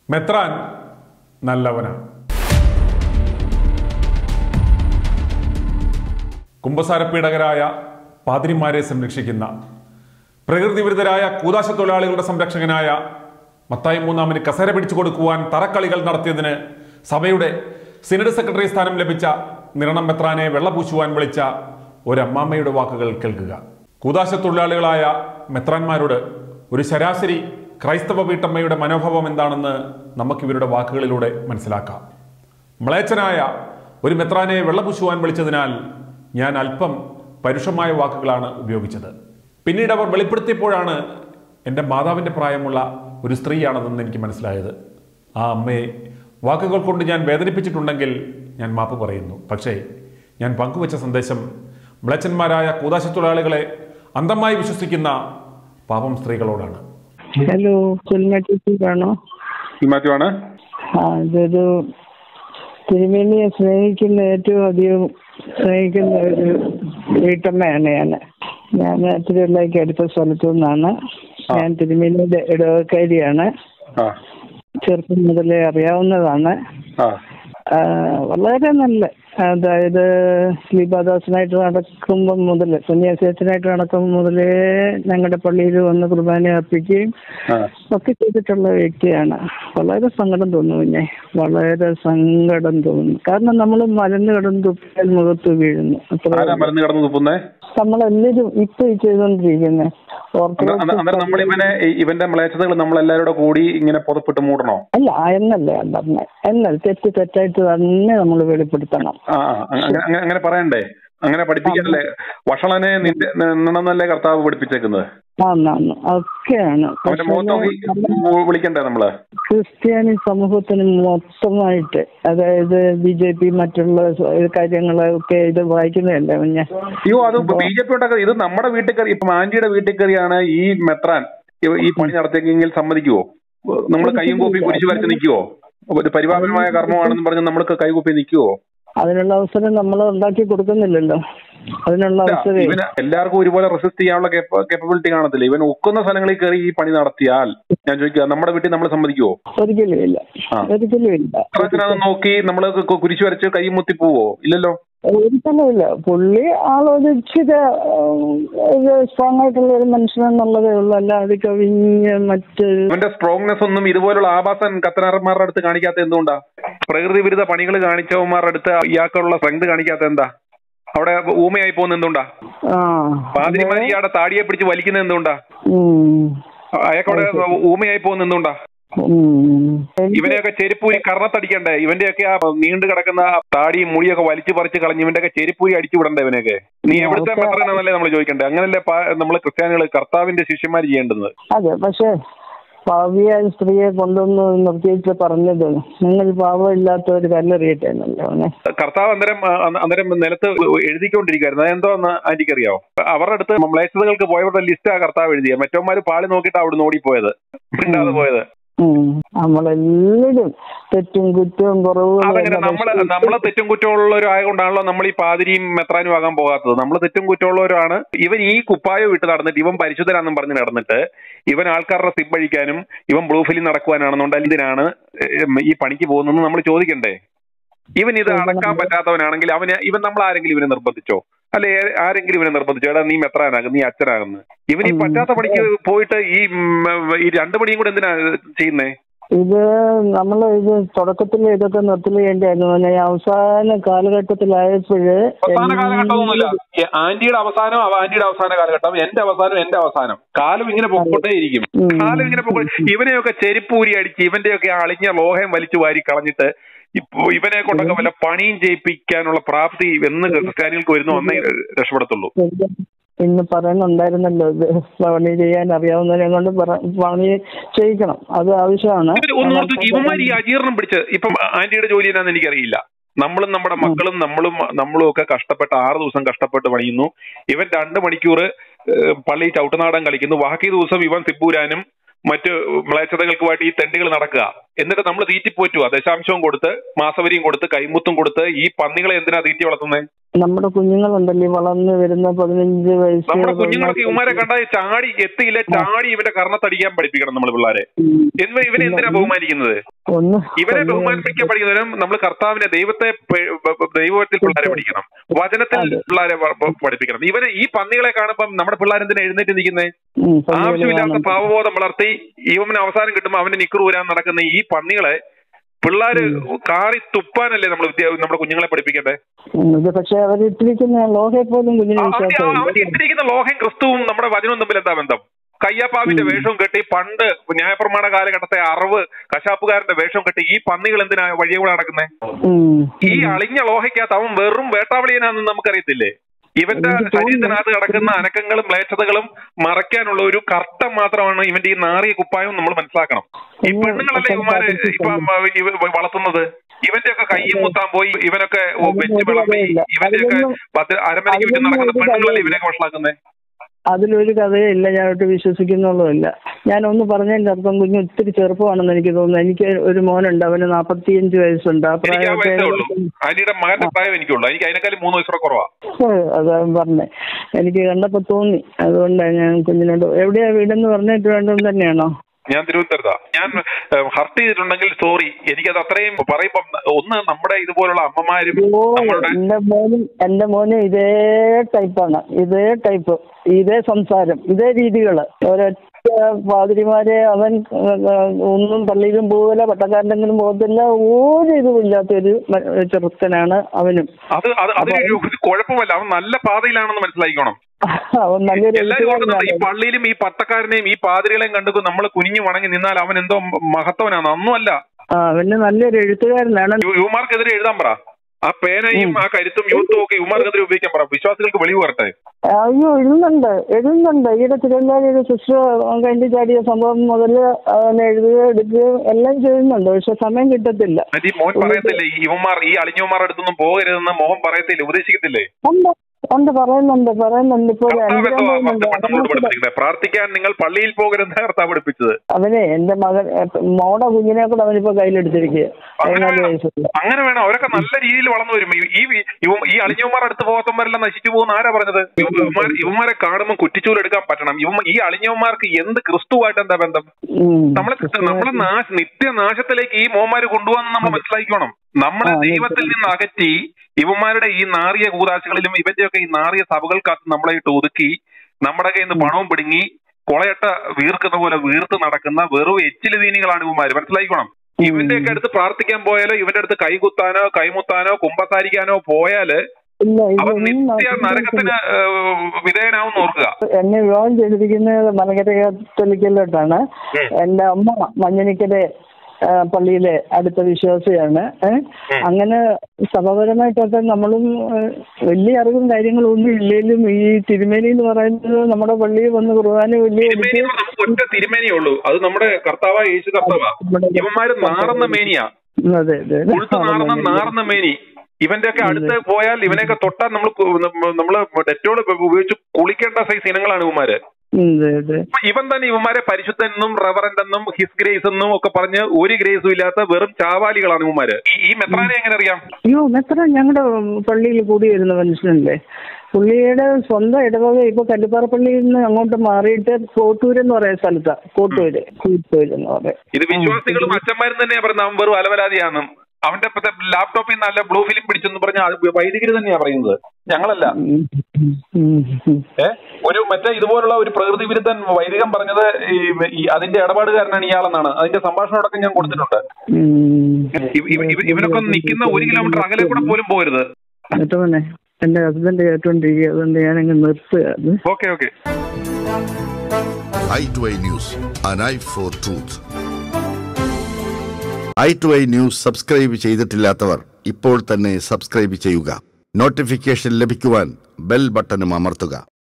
മെത്രാൻ നല്ലവനാണ് കുംഭസാരപീഡകരായ പാതിരിമാരെ സംരക്ഷിക്കുന്ന പ്രകൃതി വിരുദ്ധരായ കൂതാശ തൊഴിലാളികളുടെ സംരക്ഷകനായ മത്തായി മൂന്നാമന് കസേര പിടിച്ചു കൊടുക്കുവാൻ തറക്കളികൾ നടത്തിയതിന് സഭയുടെ സിനഡ് സെക്രട്ടറി സ്ഥാനം ലഭിച്ച നിരണം മെത്രാനെ വെള്ളപൂശുവാൻ വിളിച്ച ഒരമ്മാമ്മയുടെ വാക്കുകൾ കേൾക്കുക കൂതാശ തൊഴിലാളികളായ മെത്രാന്മാരോട് ഒരു ശരാശരി ക്രൈസ്തവ വീട്ടമ്മയുടെ മനോഭാവം എന്താണെന്ന് നമുക്കിവരുടെ വാക്കുകളിലൂടെ മനസ്സിലാക്കാം മ്ലേച്ഛനായ ഒരു മെത്രാനെ വെള്ളപൂശുവാൻ വിളിച്ചതിനാൽ ഞാൻ അല്പം പരുഷമായ വാക്കുകളാണ് ഉപയോഗിച്ചത് പിന്നീട് അവർ വെളിപ്പെടുത്തിയപ്പോഴാണ് എൻ്റെ മാതാവിൻ്റെ പ്രായമുള്ള ഒരു സ്ത്രീയാണെന്ന് എനിക്ക് മനസ്സിലായത് ആ അമ്മയെ വാക്കുകൾ കൊണ്ട് ഞാൻ വേദനിപ്പിച്ചിട്ടുണ്ടെങ്കിൽ ഞാൻ മാപ്പ് പറയുന്നു പക്ഷേ ഞാൻ പങ്കുവച്ച സന്ദേശം മ്ലേച്ഛന്മാരായ കൂതാശത്തൊഴിലാളികളെ അന്ധമായി വിശ്വസിക്കുന്ന പാപം സ്ത്രീകളോടാണ് ഹലോ കുൽമറ്റിക്കാണോ മാത്യു ആണ് ആ ഇതൊരു തിരുമേനിയെ സ്നേഹിക്കുന്ന ഏറ്റവും അധികം സ്നേഹിക്കുന്ന ഒരു വീട്ടമ്മയാണ് ഞാൻ ഞാൻ തിരുവല്ലയ്ക്ക് അടുത്ത സ്ഥലത്തു നിന്നാണ് ഞാൻ തിരുമേനിയുടെ ഇടവക്കാരിയാണ് ആ ചെറുപ്പം മുതലേ അറിയാവുന്നതാണ് ആ ആ, വളരെ നല്ല അതായത് ശ്രീപാദാസനായിട്ട് നടക്കുമ്പം മുതൽ സന്യാസിയത്തിനായിട്ട് നടക്കുമ്പോൾ മുതലേ ഞങ്ങളുടെ പള്ളിയിൽ വന്ന് കുർബാന അർപ്പിക്കുകയും ആ ഒക്കെ ചെയ്തിട്ടുള്ള വ്യക്തിയാണ് വളരെ സങ്കടം തോന്നുന്നു പിന്നെ വളരെ സങ്കടം തോന്നുന്നു കാരണം നമ്മൾ മലന്ന് കിടന്ന് തുപ്പിയാൽ മുഖത്ത് വീഴുന്നു അത്ര ആരാ മരുന്ന് കിടന്ന് തുപ്പുന്നേ നമ്മളെല്ലാരും ഇപ്പൊ ഈ ചെയ്തോണ്ടിരിക്കുന്നത് അന്ന- അന്ന- അന്നേരം നമ്മൾ ഇവനെ ഈ- ഇവന്റെ മ്ലേച്ഛതകൾ നമ്മൾ എല്ലാവരും കൂടി ഇങ്ങനെ പുതപ്പിട്ട് മൂടണോ അല്ല എന്നല്ല ഞാൻ പറഞ്ഞത് എന്നാൽ തെറ്റ് തെറ്റായിട്ട് തന്നെ നമ്മൾ വെളിപ്പെടുത്തണം ആ ആ, അങ്ങനെ അങ്ങനെ- അങ്ങനെ പറയണ്ടേ അങ്ങനെ പഠിപ്പിക്കാനല്ലേ വഷളനെ നിന്റെ നിന്നെന്നല്ലേ കർത്താവ് പഠിപ്പിച്ചേക്കുന്നത് ആന്നാന്ന് ഒക്കെയാണ് അവന്റെ മുഖത്ത് നോക്കി പക്ഷേ വി- വിളിക്കണ്ടേ നമ്മള് ക്രിസ്ത്യാനി സമൂഹത്തിന് മൊത്തമായിട്ട് അതായത് ബി ജെ പി മറ്റുള്ള സ- കാര്യങ്ങളൊക്കെ ഇത് വായിക്കുന്നതല്ലേ ഞാൻ അയ്യോ അത് ബി ജെ പി ഉണ്ടാക്കുക ഇത് നമ്മുടെ വീട്ടിൽ കയറി ഇപ്പൊ ആന്റിയുടെ വീട്ടിൽ കയറിയാണ് ഈ മെത്രാൻ ഇവ- ഈ പണി നടത്തിയെങ്കിൽ സമ്മതിക്കുവോ നമ്മൾ കൈയും കൂപ്പി കുരിശു വരച്ച് നിൽക്കുവോ ഒരു പരിപാലനമായ കർമ്മമാണെന്ന് പറഞ്ഞ് നമ്മൾക്ക് കൈകൂപ്പി നിൽക്കുവോ അതിനുള്ള അവസരം നമ്മൾ ഉണ്ടാക്കി കൊടുക്കുന്നില്ലല്ലോ അതിനുള്ള അവസരം ഇവന് എല്ലാവർക്കും ഒരുപോലെ റെസിസ്റ്റ് ചെയ്യാനുള്ള കേപ്പബിലിറ്റി കാണത്തില്ല ഇവൻ ഒക്കുന്ന സ്ഥലങ്ങളിൽ കയറി ഈ പണി നടത്തിയാൽ ഞാൻ ചോദിക്കുക നമ്മുടെ വീട്ടിൽ നമ്മൾ സമ്മതിക്കുവോ ഒരിക്കലും ഇല്ല ആ. ഒരിക്കലും ഇല്ല എത്രത്തിനാന്ന് നോക്കി നമ്മൾ കുരിശു വരച്ച് കൈ മുത്തി പോവോ ഇല്ലല്ലോ ഒരിക്കലും ഇല്ല പുള്ളി ആളൊരിച്ചിരി സ്ട്രോങ് ആയിട്ടുള്ള ഒരു മനുഷ്യനെന്നുള്ളതേ ഉള്ളൂ അല്ലാതെ കവിഞ്ഞ് മറ്റ് ഇവന്റെ സ്ട്രോങ്നെസ് ഒന്നും ഇതുപോലുള്ള ആഭാസൻ കത്തനാരന്മാരുടെ അടുത്ത് കാണിക്കാത്ത എന്തുകൊണ്ടാ പ്രകൃതി വിരുദ്ധ പണികൾ കാണിച്ചവന്മാരുടെ അടുത്ത് ഇയാൾക്കുള്ള സ്ട്രെങ്ത് കാണിക്കാത്ത എന്താ അവിടെ ഊമയായി പോകുന്ന എന്തുകൊണ്ടാ ആ പാതിരിമാരി ഇയാളുടെ താടിയെ പിടിച്ച് വലിക്കുന്ന എന്തുകൊണ്ടാ ഉം. അയാൾക്കവിടെ ഊമയായി പോകുന്ന എന്തുകൊണ്ടാ ഉം. ഇവനെയൊക്കെ ചെരുപ്പൂരി കർണത്തടിക്കണ്ടേ ഇവന്റെയൊക്കെ ആ നീണ്ടു കിടക്കുന്ന ആ താടിയും മുടിയൊക്കെ വലിച്ചു പറിച്ച് കളഞ്ഞ് ഇവന്റെയൊക്കെ ചെരുപ്പൂരി അടിച്ചു വിടണ്ടേ ഇവനെയൊക്കെ നീ എവിടുത്തെ മെത്രനാന്നല്ലേ നമ്മൾ ചോദിക്കണ്ടേ അങ്ങനല്ലേ നമ്മൾ ക്രിസ്ത്യാനികൾ കർത്താവിന്റെ ശിഷ്യന്മാർ ചെയ്യേണ്ടത് അതെ പക്ഷെ പാവിയായ സ്ത്രീയെ കൊണ്ടുവന്ന് നിർത്തിയിട്ട് പറഞ്ഞത് നിങ്ങൾ പാവമില്ലാത്ത ഒരു കല്ലെറിയട്ടെ എന്നല്ലേ അവനെ കർത്താവ് അന്നേരം ആ, അന്ന- അന്നേരം നിലത്ത് എഴുതിക്കൊണ്ടിരിക്കുകയായിരുന്നു അതെന്തോന്ന് ആന്റിക്ക് അറിയാവോ അവരുടെ അടുത്ത് മ്ലേച്ഛതകൾക്ക് പോയവരുടെ ലിസ്റ്റ് ആ കർത്താവ് എഴുതിയ മറ്റവന്മാര് പാളി നോക്കിയിട്ട് അവിടുന്ന് ഓടിപ്പോയത് മിണ്ടാതെ പോയത് ഉം. നമ്മളെല്ലാരും തെറ്റും കുറ്റവും കുറവും അതങ്ങനെ നമ്മള് നമ്മളെ തെറ്റും കുറ്റമുള്ളവരായതുകൊണ്ടാണല്ലോ നമ്മൾ ഈ പാതിരിയും മെത്രാനും ആകാൻ പോകാത്തത് നമ്മൾ തെറ്റും കുറ്റമുള്ളവരാണ് ഇവൻ ഈ കുപ്പായം ഇട്ട് നടന്നിട്ട് ഇവൻ പരിശുദ്ധരാണെന്നും പറഞ്ഞ് നടന്നിട്ട് ഇവൻ ആൾക്കാരുടെ സിബ് അഴിക്കാനും ഇവൻ ബ്ലൂ ഫിലിം നടക്കുവാനാണെന്നുണ്ടെങ്കിൽ ഇതിനാണ് ഏം, ഈ പണിക്ക് പോകുന്നതെന്ന് നമ്മൾ ചോദിക്കണ്ടേ ഇവൻ ഇത് അടക്കാൻ പറ്റാത്തവനാണെങ്കിൽ അവന് ഇവൻ നമ്മൾ ആരെങ്കിലും ഇവനെ നിർബന്ധിച്ചോ അല്ലെ ആരെങ്കിലും ഇവനെ നിർബന്ധിച്ചോ എടാ നീ മെത്രാനാകും നീ അച്ഛനാകുന്നു ഇവൻ ഈ പറ്റാത്ത പണിക്ക് പോയിട്ട് ഈ ഉം, ഈ രണ്ടു പണിയും കൂടെ എന്തിനാ ചെയ്യുന്നേ ഇത് നമ്മൾ ഇത് തുടക്കത്തിൽ ഇതൊക്കെ നിർത്തലേണ്ടായിരുന്നു പിന്നെ ഈ അവസാന കാലഘട്ടത്തിലായപ്പോഴ് അവസാന കാലഘട്ടമൊന്നുമില്ല ഈ ആന്റിയുടെ അവസാനം അവ ആന്റിയുടെ അവസാന കാലഘട്ടം എന്റെ അവസാനം എന്റെ അവസാനം കാലം ഇങ്ങനെ പൊക്കോട്ടേയിരിക്കും ഉം. കാലം ഇങ്ങനെ പൊക്കോ ഇവനെയൊക്കെ ചെരുപ്പൂരി അടിച്ച് ഇവന്റെയൊക്കെ അളിഞ്ഞ ലോഹം വലിച്ചു വാരി കളഞ്ഞിട്ട് ഇപ്പൊ ഇവനെ കൊണ്ടൊക്കെ വല്ല പണിയും ചെയ്യിപ്പിക്കാനുള്ള പ്രാപ്തി എന്ന് ക്രിസ്ത്യാനികൾക്ക് വരുന്നു ഒന്നേ രക്ഷപ്പെടത്തുള്ളൂ ഇന്ന് പറയുന്നുണ്ടായിരുന്നല്ലോ ഇത് പണി ചെയ്യാൻ അറിയാവുന്നതിനെ കൊണ്ട് പറ- പണി ചെയ്യിക്കണം അത് ആവശ്യമാണ് ഇവര് ഒന്ന് ഓർത്ത് ഇവന്മാർ ഈ അജീർണം പിടിച്ച് ഇപ്പം ആന്റിയുടെ ജോലി എന്നാന്ന് എനിക്കറിയില്ല നമ്മളും നമ്മുടെ മക്കളും നമ്മളും നമ്മളും ഒക്കെ കഷ്ടപ്പെട്ട് ആറ് ദിവസം കഷ്ടപ്പെട്ട് പണിയുന്നു ഇവൻ രണ്ട് മണിക്കൂർ ഏഹ്, പള്ളി ചവിട്ടുനാടൻ കളിക്കുന്നു ബാക്കി ദിവസം ഇവൻ സിപ്പൂരാനും മറ്റ് മ്ലേച്ഛതകൾക്കുമായിട്ട് ഈ തെണ്ടികൾ നടക്കുക എന്നിട്ട് നമ്മൾ തീറ്റിപ്പോറ്റുക ദശാംശവും കൊടുത്ത് മാസവരിയും കൊടുത്ത് കൈമുത്തും കൊടുത്ത് ഈ പന്നികളെ എന്തിനാ തീറ്റി വളർത്തുന്നത് നമ്മുടെ കുഞ്ഞുങ്ങളുണ്ടല്ലേ വളർന്നു വരുന്ന പതിനഞ്ച് വയസ്സ് നമ്മുടെ കുഞ്ഞുങ്ങൾക്ക് ഇവന്മാരെ കണ്ടാൽ ചാടി എത്തിയില്ല ചാടി ഇവന്റെ കർണത്തടിക്കാൻ പഠിപ്പിക്കണം നമ്മൾ പിള്ളേരെ ഉം. എന്നിവ ഇവനെ എന്തിനാ ബഹുമാനിക്കുന്നത് ഒന്ന് ഇവരെ ബഹുമാനിപ്പിക്കാൻ പഠിക്കുന്നതിനും നമ്മൾ കർത്താവിനെ ദൈവത്തെ പെ- പ- പ- ദൈവത്തിൽ പിള്ളേരെ പഠിക്കണം വചനത്തിൽ അതെ. പിള്ളേരെ പ- പ- പഠിപ്പിക്കണം ഇവരെ ഈ പന്നികളെ കാണുമ്പം നമ്മുടെ പിള്ളേർ എന്തിനാ എഴുന്നേറ്റ് നിൽക്കുന്നത് ഉം, പള്ളികളിൽ ആവശ്യമില്ലാത്ത കാണും. പാവബോധം വളർത്തി ഇവന് അവസാനം കിട്ടുമ്പോൾ അവന് നിക്കറ് ഊരാൻ നടക്കുന്ന ഈ പന്നികളെ പിള്ളേര് കാറി തുപ്പാനല്ലേ നമ്മൾ വിദ്യ നമ്മുടെ കുഞ്ഞുങ്ങളെ പഠിപ്പിക്കണ്ടേ ഉം, ഇത് പക്ഷെ അവരിട്ടിരിക്കുന്ന ലോഹയെ പോലും കുഞ്ഞിന് അവന്റെ വിശ്വാസമില്ല അവന്റെ ഇട്ടിരിക്കുന്ന ലോഹം ക്രിസ്തുവും നമ്മുടെ വചനവും തമ്മിൽ എന്താ ബന്ധം കയ്യാപ്പാവിന്റെ വേഷവും കെട്ടി പണ്ട് ന്യായപ്രമാണ കാലഘട്ടത്തെ അറിവ് കശാപ്പുകാരന്റെ വേഷം കെട്ടി ഈ പന്നികൾ എന്തിനാ വഴിയെ കൂടെ നടക്കുന്നത് ഉം. ഈ അളിഞ്ഞ ലോഹയ്ക്കകത്ത് അവൻ വെറും വേട്ടാവളിയനാണെന്ന് നമുക്കറിയത്തില്ലേ ഇവന്റെ എനിക്ക് തോന്നുന്നു. ശരീരത്തിനകത്ത് കിടക്കുന്ന അനക്കങ്ങളും മ്ലേച്ഛതകളും മറയ്ക്കാനുള്ള ഒരു കർട്ടം മാത്രമാണ് ഇവന്റെ ഈ നാറിയ കുപ്പായം നമ്മൾ മനസ്സിലാക്കണം ഈ ഒന്ന് പെണ്ണുങ്ങളല്ലേ ഇവന്മാര് ഇപ്പം ഇവ വളർത്തുന്നത് ഇവന്റെ ഒക്കെ കയ്യും മുത്താൻ പോയി ഇവനൊക്കെ വെച്ച് വിളമ്പി ഇവന്റെയൊക്കെ പത്ത് അരമനയ്ക്ക് ചുറ്റും നടക്കുന്ന പെണ്ണുങ്ങളല്ലേ ഇവനൊക്കെ വഷളാക്കുന്നത് അതിലൊരു കഥയേ ഇല്ല ഞാൻ ഒട്ട് വിശ്വസിക്കുന്നുള്ളതല്ല ഞാൻ ഒന്ന് പറഞ്ഞതിന്റെ അർത്ഥം കുഞ്ഞ് ഒത്തിരി ചെറുപ്പമാണെന്ന് എനിക്ക് തോന്നുന്നു എനിക്ക് ഒരു മോനുണ്ട് അവന് നാപ്പത്തിയഞ്ച് വയസ്സുണ്ട് ആ എനിക്ക് ആ വയസ്സേ ഉള്ളൂ പ്രായത്തെ അനിയുടെ മകന്റെ പ്രായം എനിക്കുള്ളൂ എനിക്ക് അതിനേക്കാളും മൂന്ന് വയസ്സൂടെ കുറവാ അതാ പറഞ്ഞേ എനിക്ക് കണ്ടപ്പോ തോന്നി അതുകൊണ്ടാണ് ഞാൻ കുഞ്ഞിനോട് എവിടെയാ വീടെന്ന് പറഞ്ഞിട്ട് വേണ്ടത് തന്നെയാണോ ഞാൻ തിരുവനന്തപുരത്താ ഞാൻ ഹർട്ട് ചെയ്തിട്ടുണ്ടെങ്കിൽ സോറി എനിക്കത് അത്രയും പറയുമ്പം ഒന്ന് നമ്മുടെ ഇതുപോലുള്ള അമ്മമാരും ഓ നമ്മളുടെ എന്റെ മോനും എന്റെ മോനും ഇതേ ടൈപ്പാണ് ഇതേ ടൈപ്പ് ഇതേ സംസാരം ഇതേ രീതികള് ഒരൊറ്റ പാതിരിമാരെ അവൻ ഏഹ്, ഒന്നും പള്ളിയിലും പോകില്ല പട്ടക്കാരനെങ്കിലും പോകത്തില്ല ഒരു ഇതുമില്ലാത്തൊരു മ- ചെറുക്കനാണ് അവനും അത് അത് അതിനൊരു ഒരു കുഴപ്പമല്ല അവൻ നല്ല പാതയിലാണെന്ന് മനസ്സിലാക്കിക്കോണം അവൻ നല്ലൊരു എല്ലാരും ഓർക്കുന്നുണ്ട് ഈ എഴുത്തുകാരനാണ്. പള്ളിയിലും ഈ പട്ടക്കാരനെയും ഈ പാതിരികളെയും കണ്ടു നമ്മൾ കുനിഞ്ഞു വണങ്ങി നിന്നാൽ അവൻ എന്തോ മഹത്വനാണ് ഒന്നുമല്ല ആ അവന് നല്ലൊരു എഴുത്തുകാരനാണ് യു- യുവമാർക്കെതിരെ എഴുതാൻ പറ ആ പേനയും ആ കരുത്തും യൂത്തും ഒക്കെ യുവമാർക്കെതിരെ ഉപയോഗിക്കാൻ പറ വിശ്വാസികൾക്ക് വെളിവ് വരട്ടെ അയ്യോ എഴുതുന്നുണ്ട് എഴുതുന്നുണ്ട് ഈയിടെ തിരുവല്ലാരി ഒരു സിസ്റ്റർ കണ്ടി ചാടിയ സംഭവം മുതൽ അവൻ എഴുതുക എടുക്കുക എല്ലാം ചെയ്യുന്നുണ്ട് പക്ഷെ സമയം കിട്ടത്തില്ല എന്നിട്ട് ഈ മോൻ പറയത്തില്ലേ ഈ യുവമാർ ഈ അളിഞ്ഞവന്മാരുടെ അടുത്തൊന്നും പോകരുതെന്ന് മോഹൻ പറയത്തില്ലേ ഉപദേശിക്കത്തില്ലേ ഉണ്ട് ഉണ്ട് പറയുന്നുണ്ട് പറയുന്നുണ്ട് ഇപ്പൊ ഒരു കർത്താവ് അഞ്ചാം എന്തോ പോകുന്നുണ്ട് നമ്മളോട് പഠിപ്പിക്കുന്നത് പ്രാർത്ഥിക്കാൻ നിങ്ങൾ പള്ളിയിൽ പോകരുതെന്ന് കർത്താവ് പഠിപ്പിച്ചത് അവനെ എന്റെ മകൻ എ- മോടെ കുഞ്ഞിനെ കൂടെ അവനിപ്പോ കയ്യിലെടുത്തിരിക്കുക അങ്ങനെ പതിനാല് വേണം വയസ്സുള്ള അങ്ങനെ വേണം അവരൊക്കെ നല്ല രീതിയിൽ വളർന്നു വരും ഈ- ഈ വി- ഇവ- ഈ അളിഞ്ഞവന്മാർ അടുത്ത് പോകത്തന്മാരെല്ലാം നശിച്ചു പോകുന്ന ആരാ പറഞ്ഞത് ഇവന്മാർ ഇവന്മാരെ കാണുമ്പോൾ കുറ്റിച്ചൂലെടുക്കാൻ പറ്റണം ഇവ ഈ അളിഞ്ഞവന്മാർക്ക് എന്ത് ക്രിസ്തുവായിട്ട് എന്താ ബന്ധം ഉം. നമ്മളെ നമ്മളെ നാശ നിത്യനാശത്തിലേക്ക് ഈ മോന്മാര് കൊണ്ടുപോകാൻ നമ്മൾ മനസ്സിലാക്കണം നമ്മളെ ആ, ദൈവത്തിൽ നിന്ന് അകറ്റി ഇവന്മാരുടെ ഈ നാറിയ കൂതാശകളിലും ഇവന്റെയൊക്കെ ഈ നാറിയ സഭകൾക്കകത്ത് നമ്മളെ ഇട്ട് ഒതുക്കി നമ്മുടെ കയ്യിൽ നിന്ന് പണവും പിടുങ്ങി കൊളയട്ട വീർക്കുന്ന പോലെ വീർത്ത് നടക്കുന്ന വെറും എച്ചിലുതീനികളാണ് ഇവന്മാര് മനസ്സിലാക്കണം ഇവന്റെയൊക്കെ അടുത്ത് പ്രാർത്ഥിക്കാൻ പോയാലോ ഇവന്റെ അടുത്ത് കൈകുത്താനോ കൈമുത്താനോ കുമ്പസാരിക്കാനോ പോയാല് ഇല്ല അവൻ ഇതൊന്നും നിത്യ നടക്കില്ല. നരകത്തിന് ഏഹ്, വിധേയനാവും ഓർക്കുക എന്നെ വിവാഹം ചെയ്തിരിക്കുന്നത് മലങ്കര കത്തോലിക്കലോട്ടാണ് ഉം. എന്റെ അമ്മ മഞ്ഞനിക്കലെ ആ, പള്ളിയിലെ അടുത്ത വിശ്വാസിയാണ് ഏ? അങ്ങനെ സഭപരമായിട്ടൊക്കെ നമ്മളും ഏ, വലിയ അറിവും കാര്യങ്ങളും ഒന്നും ഇല്ലെങ്കിലും ഈ തിരുമേനി എന്ന് പറയുന്നത് നമ്മുടെ പള്ളിയിൽ വന്ന് കുർബാന വലിയ തിരുമേനി എന്ന് നമുക്ക് ഒറ്റ തിരുമേനിയേ ഉള്ളൂ അത് നമ്മുടെ കർത്താവായ യേശു കർത്താവാ ഇവന്മാര് നാറുന്ന മേനിയാ അതെ അതെ ഉളുത്ത് നാറുന്ന നാറുന്ന മേനി ഇവന്റെ ഒക്കെ അടുത്ത് പോയാൽ ഇവനെയൊക്കെ തൊട്ടാൽ നമ്മൾ നമ്മള് ഡെറ്റോൾ ഉപയോഗിച്ച് കുളിക്കേണ്ട സൈസ് ഇനങ്ങളാണ് ഇവന്മാര് അതെ അതെ അപ്പൊ ഇവൻ തന്നെ ഇവന്മാരെ പരിശുദ്ധെന്നും റവറന്റ് എന്നും ഹിസ് ഗ്രേസ് എന്നും ഒക്കെ പറഞ്ഞ് ഒരു ഗ്രേസും ഇല്ലാത്ത വെറും ചാവാലികളാണ് ഇവന്മാര് ഈ- ഈ മെത്രാനെ എങ്ങനെ അറിയാം അയ്യോ മെത്ര ഞങ്ങളുടെ പള്ളിയിൽ കൂടി വരുന്ന മനുഷ്യനല്ലേ പുള്ളിയുടെ സ്വന്തം ഇടവക ഇപ്പൊ കല്ലുപ്പാറ പള്ളിയിൽ നിന്ന് അങ്ങോട്ട് മാറിയിട്ട് കോട്ടൂര് എന്ന് പറയുന്ന സ്ഥലത്താ കോട്ടൂര് കോട്ടൂര് എന്ന് പറയും ഇത് വിശ്വാസികളും അച്ഛന്മാരും തന്നെയാ പറയുന്നത് അവൻ വെറും അലവലാതിയാണെന്നും അവന്റെ ഇപ്പത്തെ ലാപ്ടോപ്പിൽ നിന്ന് നല്ല ബ്ലൂ ഫിലിം പിടിച്ചെന്ന് പറഞ്ഞ വൈദികര് തന്നെയാ പറയുന്നത് ഞങ്ങളല്ല ഉം, ഉം, ഉം. ഏ ഒരു മറ്റേ ഇതുപോലുള്ള ഒരു പ്രകൃതി വിരുദ്ധൻ വൈദികം പറഞ്ഞത് ഈ- ഈ അതിന്റെ ഇടപാടുകാരനാണ് ഇയാളെന്നാണ് അതിന്റെ സംഭാഷണമടക്കം ഞാൻ കൊടുത്തിട്ടുണ്ട് ഉം. ഇവ- ഇവ- ഇവ- ഇവനൊക്കെ നിൽക്കുന്ന ഒരു കിലോമീറ്റർ അകലെ കൂടെ പോലും പോരുത് എന്നിട്ട് പിന്നെ എന്റെ ഹസ്ബൻഡ് കേട്ടോണ്ടിരിക്കുക അതുകൊണ്ട് ഞാനങ്ങ് നിർത്തുക അത് okay okay eye to eye news, an eye for truth. Eye to eye news subscribe ചെയ്തിട്ടില്ലാത്തവർ ഇപ്പോൾ തന്നെ സബ്സ്ക്രൈബ് ചെയ്യുക നോട്ടിഫിക്കേഷൻ ലഭിക്കുവാൻ ബെൽ ബട്ടണും അമർത്തുക